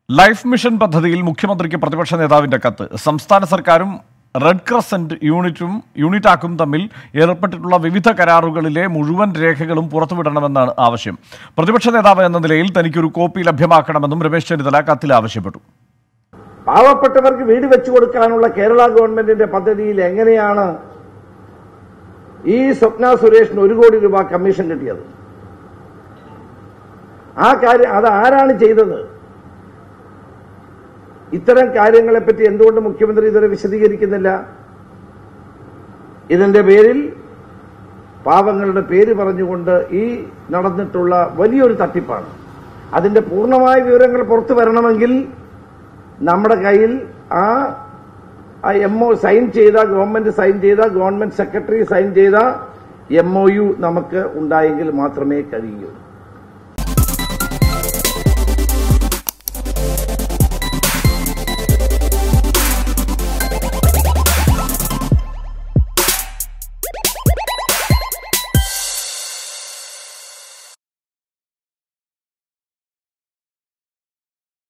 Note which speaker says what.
Speaker 1: life mission പദ്ധതിയിൽ മുഖ്യമന്ത്രിക്ക് പ്രതിപക്ഷ നേതാവിന്റെ കത്ത് സംസ്ഥാന സർക്കാരും റെഡ് ക്രസന്റ് യൂണിറ്റും യൂണിറ്റാക്കും തമ്മിൽ ഏർപ്പെട്ടിട്ടുള്ള വിവിധ കരാറുകളിലെ മുഴുവൻ രേഖകളും പുറത്തുവിടണമെന്നാണ് ആവശ്യം പ്രതിപക്ഷ നേതാവ് എന്ന നിലയിൽ തനിക്കൊരു കോപ്പി ലഭ്യമാക്കണമെന്നും രമേശ് ചെന്നിത്തല കത്തിൽ ആവശ്യപ്പെട്ടു
Speaker 2: പാവപ്പെട്ടവർക്ക് വീട് വെച്ചു കൊടുക്കാനുള്ള കേരള ഗവൺമെന്റിന്റെ പദ്ധതിയിൽ എങ്ങനെയാണ് ഈ സ്വപ്ന സുരേഷിന് ഒരു കോടി രൂപ കമ്മീഷൻ കിട്ടിയത് ആ കാര്യം അത് ആരാണ് ചെയ്തത് ഇത്തരം കാര്യങ്ങളെപ്പറ്റി എന്തുകൊണ്ട് മുഖ്യമന്ത്രി ഇതുവരെ വിശദീകരിക്കുന്നില്ല ഇതിന്റെ പേരിൽ പാവങ്ങളുടെ പേര് പറഞ്ഞുകൊണ്ട് ഈ നടന്നിട്ടുള്ള വലിയൊരു തട്ടിപ്പാണ് അതിന്റെ പൂർണ്ണമായ വിവരങ്ങൾ പുറത്തു വരണമെങ്കിൽ നമ്മുടെ കയ്യിൽ ആ എം ഒ സൈൻ ചെയ്ത ഗവൺമെന്റ് സൈൻ ചെയ്ത ഗവൺമെന്റ് സെക്രട്ടറി സൈൻ ചെയ്ത എം ഒ യു നമുക്ക് ഉണ്ടായെങ്കിൽ മാത്രമേ കഴിയൂ